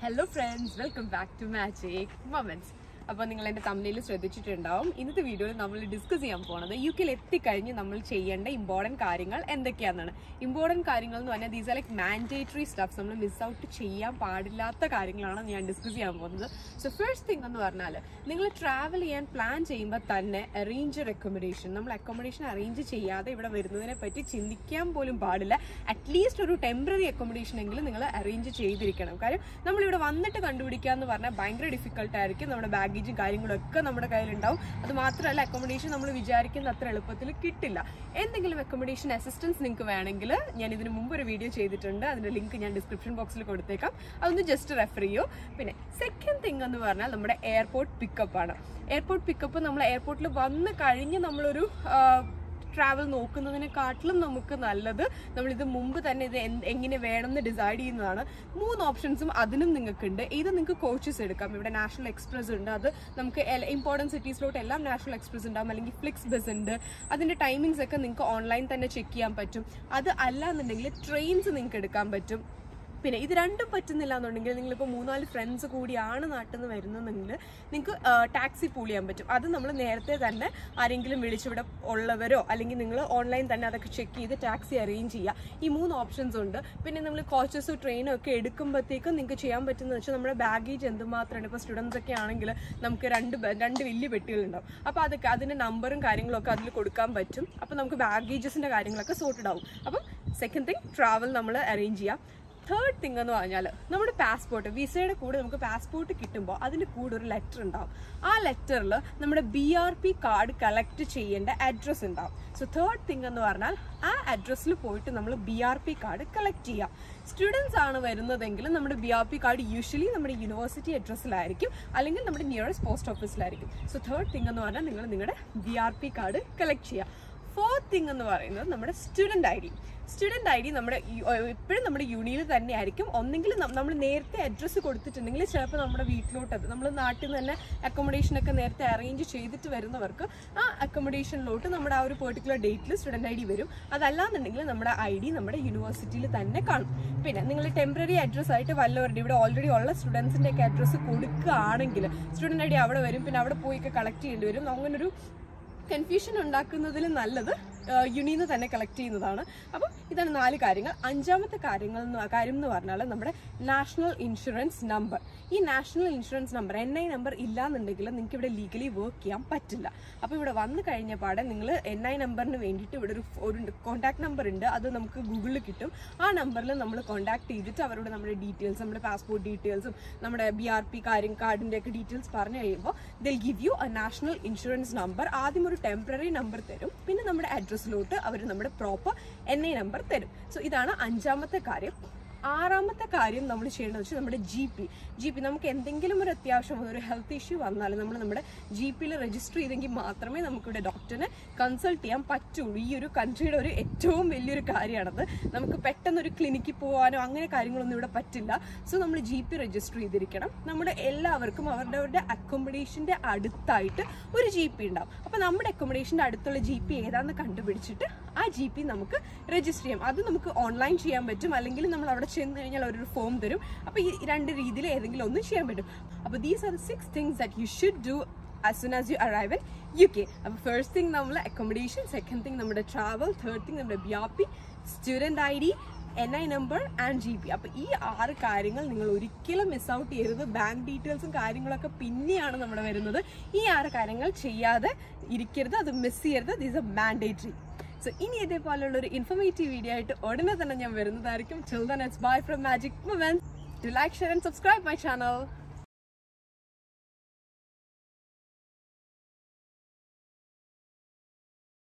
hello friends welcome back to magic moments അപ്പോൾ നിങ്ങൾ എൻ്റെ തമ്മിൽ ശ്രദ്ധിച്ചിട്ടുണ്ടാവും ഇന്നത്തെ വീഡിയോയിൽ നമ്മൾ ഡിസ്കസ് ചെയ്യാൻ പോകുന്നത് യു കെയിൽ എത്തിക്കഴിഞ്ഞ് നമ്മൾ ചെയ്യേണ്ട ഇമ്പോർട്ടൻറ്റ് കാര്യങ്ങൾ എന്തൊക്കെയാണെന്നാണ് ഇമ്പോർട്ടൻറ്റ് കാര്യങ്ങൾ എന്ന് പറഞ്ഞാൽ these are like mandatory stuffs നമ്മൾ മിസ് ഔട്ട് ചെയ്യാൻ പാടില്ലാത്ത കാര്യങ്ങളാണ് ഞാൻ ഡിസ്കസ് ചെയ്യാൻ പോകുന്നത് സോ ഫസ്റ്റ് തിങ് എന്ന് പറഞ്ഞാൽ നിങ്ങൾ ട്രാവൽ ചെയ്യാൻ പ്ലാൻ ചെയ്യുമ്പോൾ തന്നെ അറേഞ്ച് അക്കോമഡേഷൻ നമ്മൾ അക്കോമഡേഷൻ അറേഞ്ച് ചെയ്യാതെ ഇവിടെ വരുന്നതിനെ പറ്റി ചിന്തിക്കാൻ പോലും പാടില്ല അറ്റ്ലീസ്റ്റ് ഒരു ടെമ്പററി അക്കോമഡേഷൻ എങ്കിലും നിങ്ങൾ അറേഞ്ച് ചെയ്തിരിക്കണം കാര്യം നമ്മളിവിടെ വന്നിട്ട് കണ്ടുപിടിക്കുക എന്ന് പറഞ്ഞാൽ ഭയങ്കര ഡിഫിക്കൽട്ട് ആയിരിക്കും നമ്മുടെ ബാഗേജും കാര്യങ്ങളും ഒക്കെ നമ്മുടെ കയ്യിലുണ്ടാവും അത് മാത്രമല്ല അക്കോമഡേഷൻ നമ്മൾ വിചാരിക്കുന്ന അത്ര എളുപ്പത്തിൽ കിട്ടില്ല എന്തെങ്കിലും അക്കോമഡേഷൻ അസിസ്റ്റൻസ് നിങ്ങൾക്ക് വേണമെങ്കിൽ ഞാൻ ഇതിന് മുമ്പ് ഒരു വീഡിയോ ചെയ്തിട്ടുണ്ട് അതിന്റെ ലിങ്ക് ഞാൻ ഡിസ്ക്രിപ്ഷൻ ബോക്സിൽ കൊടുത്തേക്കാം അതൊന്ന് ജസ്റ്റ് റെഫർ ചെയ്യൂ പിന്നെ സെക്കൻഡ് തിങ് എന്ന് പറഞ്ഞാൽ നമ്മുടെ എയർപോർട്ട് പിക്കപ്പ് ആണ് എയർപോർട്ട് പിക്കപ്പ് നമ്മൾ എയർപോർട്ടിൽ വന്ന് കഴിഞ്ഞ് നമ്മളൊരു ആ, ട്രാവൽ നോക്കുന്നതിനെക്കാട്ടിലും നമുക്ക് നല്ലത് നമ്മളിത് മുമ്പ് തന്നെ ഇത് എന്ത് എങ്ങനെ വേണമെന്ന് ഡിസൈഡ് ചെയ്യുന്നതാണ് മൂന്ന് ഓപ്ഷൻസും അതിനും നിങ്ങൾക്കുണ്ട് ഇത് നിങ്ങൾക്ക് കോച്ചസ് എടുക്കാം ഇവിടെ നാഷണൽ എക്സ്പ്രസ് ഉണ്ട് അത് നമുക്ക് ഇമ്പോർട്ടൻറ്റ് സിറ്റീസിലോട്ട് എല്ലാം നാഷണൽ എക്സ്പ്രസ് ഉണ്ടാവും അല്ലെങ്കിൽ ഫ്ലിക്സ് ബസ് ഉണ്ട് അതിൻ്റെ ടൈമിങ്സ് ഒക്കെ നിങ്ങൾക്ക് ഓൺലൈൻ തന്നെ ചെക്ക് ചെയ്യാൻ പറ്റും അത് അല്ല എന്നുണ്ടെങ്കിൽ ട്രെയിൻസ് നിങ്ങൾക്ക് എടുക്കാൻ പറ്റും പിന്നെ ഇത് രണ്ടും പറ്റുന്നില്ല എന്നുണ്ടെങ്കിൽ നിങ്ങളിപ്പോൾ മൂന്നാല് ഫ്രണ്ട്സ് കൂടിയാണ് നാട്ടിൽ നിന്ന് വരുന്നതെങ്കിൽ നിങ്ങൾക്ക് ടാക്സി പൂൾ ചെയ്യാൻ പറ്റും അത് നമ്മൾ നേരത്തെ തന്നെ ആരെങ്കിലും വിളിച്ചിവിടെ ഉള്ളവരോ അല്ലെങ്കിൽ നിങ്ങൾ ഓൺലൈൻ തന്നെ അതൊക്കെ ചെക്ക് ചെയ്ത് ടാക്സി അറേഞ്ച് ചെയ്യുക ഈ മൂന്ന് ഓപ്ഷൻസ് ഉണ്ട് പിന്നെ നമ്മൾ കോച്ചസോ ട്രെയിനോ ഒക്കെ എടുക്കുമ്പോഴത്തേക്കും നിങ്ങൾക്ക് ചെയ്യാൻ പറ്റുന്നത് വെച്ചാൽ നമ്മുടെ ബാഗേജ് എന്തുമാത്രമാണ് ഇപ്പോൾ സ്റ്റുഡൻസ് ഒക്കെ ആണെങ്കിൽ നമുക്ക് രണ്ട് ബ- രണ്ട് വലിയ പെട്ടികളുണ്ടാവും അപ്പോൾ അതൊക്കെ അതിൻ്റെ നമ്പറും കാര്യങ്ങളും ഒക്കെ അതിൽ കൊടുക്കാൻ പറ്റും അപ്പോൾ നമുക്ക് ബാഗേജസിൻ്റെ കാര്യങ്ങളൊക്കെ സോർട്ടഡ് ആവും അപ്പം സെക്കൻഡ് തിങ് ട്രാവൽ നമ്മൾ അറേഞ്ച് ചെയ്യാം തേർഡ് തിങ് എന്ന് പറഞ്ഞാൽ നമ്മുടെ പാസ്പോർട്ട് വിസയുടെ കൂടെ നമുക്ക് പാസ്പോർട്ട് കിട്ടുമ്പോൾ അതിൻ്റെ കൂടെ ഒരു ലെറ്റർ ഉണ്ടാവും ആ ലെറ്ററിൽ നമ്മുടെ B R P card collect ചെയ്യേണ്ട അഡ്രസ്സ് ഉണ്ടാവും സോ തേർഡ് തിങ് എന്ന് പറഞ്ഞാൽ ആ അഡ്രസ്സിൽ പോയിട്ട് നമ്മൾ B R P card collect ചെയ്യാം സ്റ്റുഡൻസ് ആണ് വരുന്നതെങ്കിൽ നമ്മുടെ B R P card usually നമ്മുടെ യൂണിവേഴ്സിറ്റി അഡ്രസ്സിലായിരിക്കും അല്ലെങ്കിൽ നമ്മുടെ നിയറസ്റ്റ് പോസ്റ്റ് ഓഫീസിലായിരിക്കും സോ തേർഡ് തിങ് എന്ന് പറഞ്ഞാൽ നിങ്ങൾ നിങ്ങളുടെ B R P card collect ചെയ്യുക ഫോർത്ത് തിങ് എന്ന് പറയുന്നത് നമ്മുടെ student I D student I D നമ്മുടെ എപ്പോഴും നമ്മുടെ യൂണിയിൽ തന്നെ ആയിരിക്കും ഒന്നെങ്കിൽ നമ്മൾ നേരത്തെ അഡ്രസ്സ് കൊടുത്തിട്ടുണ്ടെങ്കിൽ ചിലപ്പോൾ നമ്മുടെ വീട്ടിലോട്ട് അത് നമ്മൾ നാട്ടിൽ നിന്ന് തന്നെ accommodation ഒക്കെ നേരത്തെ അറേഞ്ച് ചെയ്തിട്ട് വരുന്നവർക്ക് ആ അക്കോമഡേഷനിലോട്ട് നമ്മുടെ ആ ഒരു പെർട്ടിക്കുലർ ഡേറ്റിൽ സ്റ്റുഡൻറ് ഐ ഡി വരും അതല്ലാന്നുണ്ടെങ്കിൽ നമ്മുടെ ഐ ഡി നമ്മുടെ യൂണിവേഴ്സിറ്റിയിൽ തന്നെ കാണും പിന്നെ നിങ്ങൾ ടെമ്പററി അഡ്രസ്സ് ആയിട്ട് വല്ലവരുടെ ഇവിടെ ഓൾറെഡി ഉള്ള സ്റ്റുഡൻസിൻ്റെ ഒക്കെ അഡ്രസ്സ് കൊടുക്കുകയാണെങ്കിൽ സ്റ്റുഡൻറ് ഐ ഡി അവിടെ വരും പിന്നെ അവിടെ പോയി ഒക്കെ കളക്ട് ചെയ്യേണ്ടി വരും അങ്ങനൊരു കൺഫ്യൂഷൻ ഉണ്ടാക്കുന്നതിൽ നല്ലത് യുണിന്ന് തന്നെ കളക്ട് ചെയ്യുന്നതാണ് അപ്പം ഇതാണ് നാല് കാര്യങ്ങൾ അഞ്ചാമത്തെ കാര്യങ്ങൾ എന്ന് കാര്യം എന്ന് പറഞ്ഞാൽ നമ്മുടെ നാഷണൽ ഇൻഷുറൻസ് നമ്പർ ഈ national insurance number N I number ഇല്ലാന്നുണ്ടെങ്കിൽ നിങ്ങൾക്ക് ഇവിടെ ലീഗലി വർക്ക് ചെയ്യാൻ പറ്റില്ല അപ്പോൾ ഇവിടെ വന്നു കഴിഞ്ഞ പാടെ നിങ്ങൾ എൻ ഐ നമ്പറിന് വേണ്ടിയിട്ട് ഇവിടെ ഒരു ഒരു കോൺടാക്ട് നമ്പർ ഉണ്ട് അത് നമുക്ക് ഗൂഗിളിൽ കിട്ടും ആ നമ്പറിൽ നമ്മൾ കോൺടാക്ട് ചെയ്തിട്ട് അവരോട് നമ്മുടെ ഡീറ്റെയിൽസ് നമ്മുടെ പാസ്പോർട്ട് ഡീറ്റെയിൽസും നമ്മുടെ ബി ആർ പി കാര്യം കാർഡിൻ്റെ ഒക്കെ ഡീറ്റെയിൽസ് പറഞ്ഞു കഴിയുമ്പോൾ they'll give you a national insurance number ആദ്യം ഒരു ടെമ്പററി നമ്പർ തരും പിന്നെ നമ്മുടെ അഡ്രസ്സിലോട്ട് അവർ നമ്മുടെ പ്രോപ്പർ എൻ ഐ നമ്പർ തരും സോ ഇതാണ് അഞ്ചാമത്തെ കാര്യം ആറാമത്തെ കാര്യം നമ്മൾ ചെയ്യേണ്ടത് വെച്ചാൽ നമ്മുടെ ജി പി ജി പി നമുക്ക് എന്തെങ്കിലും ഒരു അത്യാവശ്യം ഒരു ഹെൽത്ത് ഇഷ്യൂ വന്നാൽ നമ്മൾ നമ്മുടെ ജി പിയിൽ രജിസ്റ്റർ ചെയ്തെങ്കിൽ മാത്രമേ നമുക്കിവിടെ ഡോക്ടറിനെ കൺസൾട്ട് ചെയ്യാൻ പറ്റുള്ളൂ ഈ ഒരു കൺട്രിയുടെ ഒരു ഏറ്റവും വലിയൊരു കാര്യമാണത് നമുക്ക് പെട്ടെന്ന് ഒരു ക്ലിനിക്കിൽ പോകാനോ അങ്ങനെ കാര്യങ്ങളൊന്നും ഇവിടെ പറ്റില്ല സോ നമ്മൾ ജി പി രജിസ്റ്റർ ചെയ്തിരിക്കണം നമ്മുടെ എല്ലാവർക്കും അവരുടെ അവരുടെ അക്കോമഡേഷൻ്റെ അടുത്തായിട്ട് ഒരു ജി പി ഉണ്ടാവും അപ്പോൾ നമ്മുടെ അക്കോമഡേഷൻ്റെ അടുത്തുള്ള ജി പി ഏതാണെന്ന് കണ്ടുപിടിച്ചിട്ട് ആ ജി പി നമുക്ക് രജിസ്റ്റർ ചെയ്യാം അത് നമുക്ക് ഓൺലൈൻ ചെയ്യാൻ പറ്റും അല്ലെങ്കിൽ നമ്മൾ അവിടെ ചെന്ന് കഴിഞ്ഞാൽ അവരൊരു ഫോം തരും അപ്പോൾ ഈ രണ്ട് രീതിയിൽ ഏതെങ്കിലും ഒന്ന് ചെയ്യാൻ പറ്റും അപ്പോൾ these are six things that you should do as soon as you arrive in U K അപ്പോൾ ഫസ്റ്റ് തിങ് നമ്മൾ അക്കോമഡേഷൻ സെക്കൻഡ് തിങ് നമ്മുടെ ട്രാവൽ തേർഡ് തിങ് നമ്മുടെ B R P student I D N I number and G P അപ്പോൾ ഈ ആറ് കാര്യങ്ങൾ നിങ്ങൾ ഒരിക്കലും മിസ് ഔട്ട് ചെയ്യരുത് ബാങ്ക് ഡീറ്റെയിൽസും കാര്യങ്ങളൊക്കെ പിന്നെയാണ് നമ്മുടെ വരുന്നത് ഈ ആറ് കാര്യങ്ങൾ ചെയ്യാതെ ഇരിക്കരുത് അത് മിസ് ചെയ്യരുത് ദീസ് എ മാൻഡേറ്ററി സോ ഇനി ഇതേപോലുള്ള ഒരു ഇൻഫർമേറ്റീവ് വീഡിയോ ആയിട്ട് ഉടനെ തന്നെ ഞാൻ വരുന്നതായിരിക്കും children it's bye from magic moment to like share and subscribe my channel